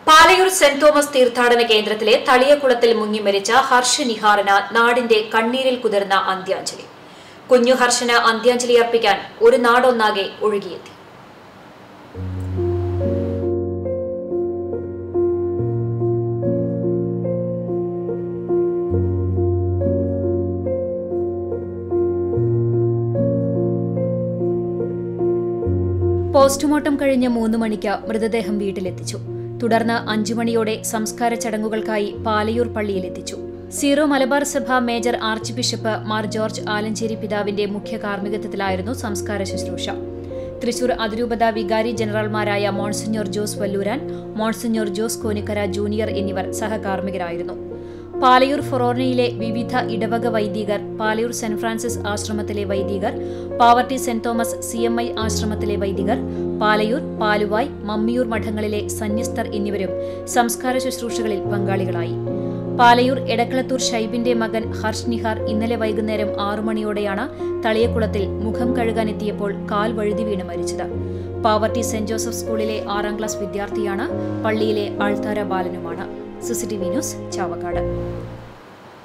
Palayur saint Thomas തീർത്ഥാടന കേന്ദ്രത്തിലെ തളിയക്കുളത്തിൽ മുങ്ങി മരിച്ച ഹർഷ നിഹാറിന് നാടിന്റെ കണ്ണീരിൽ കുതിർന്ന അന്ത്യാഞ്ജലി കുഞ്ഞു ഹർഷന് അന്ത്യാഞ്ജലി അർപ്പിക്കാൻ ഒരു നാടൊന്നാകെ ഒഴുകിയെത്തി പോസ്റ്റ്മോർട്ടം കഴിഞ്ഞ് മൂന്ന് മണിക്ക് മൃതദേഹം വീട്ടിലെത്തിച്ചു തുടർന്ന് അഞ്ചു മണിയോടെ സംസ്കാര ചടങ്ങുകൾക്കായി പാലയൂർ പള്ളിയിലെത്തിച്ചു സീറോ മലബാർ സഭ major archbishop Mar George Alencherry പിതാവിന്റെ മുഖ്യ കാർമ്മികത്വത്തിലായിരുന്നു സംസ്കാര ശുശ്രൂഷ തൃശൂർ അതിരൂപത വികാരി ജനറൽമാരായ monsignor Jose Valluran monsignor Jose Konikkara junior എന്നിവർ സഹകാർമ്മികരായിരുന്നു പാലയൂർ ഫൊറോർണയിലെ വിവിധ ഇടവക വൈദികർ പാലയൂർ സെന്റ് ഫ്രാൻസിസ് ആശ്രമത്തിലെ വൈദികർ poverty Saint Thomas C M I ആശ്രമത്തിലെ വൈദികർ പാലയൂർ പാലുവായ് മമ്മിയൂർ മഠങ്ങളിലെ സന്യസ്തർ എന്നിവരും സംസ്കാര ശുശ്രൂഷകളിൽ പങ്കാളികളായി പാലയൂർ എടക്കളത്തൂർ ഷൈബിന്റെ മകൻ ഹർഷ് നിഹാർ ഇന്നലെ വൈകുന്നേരം ആറു മണിയോടെയാണ് തളിയക്കുളത്തിൽ മുഖം കഴുകാനെത്തിയപ്പോൾ കാൽ വഴുതി വീണ് മരിച്ചത് പാവർട്ടി സെന്റ് ജോസഫ് സ്കൂളിലെ ആറാം ക്ലാസ് വിദ്യാർത്ഥിയാണ് പള്ളിയിലെ ആൾത്താര ബാലനുമാണ് സിസിടിവി ന്യൂസ് ചാവക്കാട്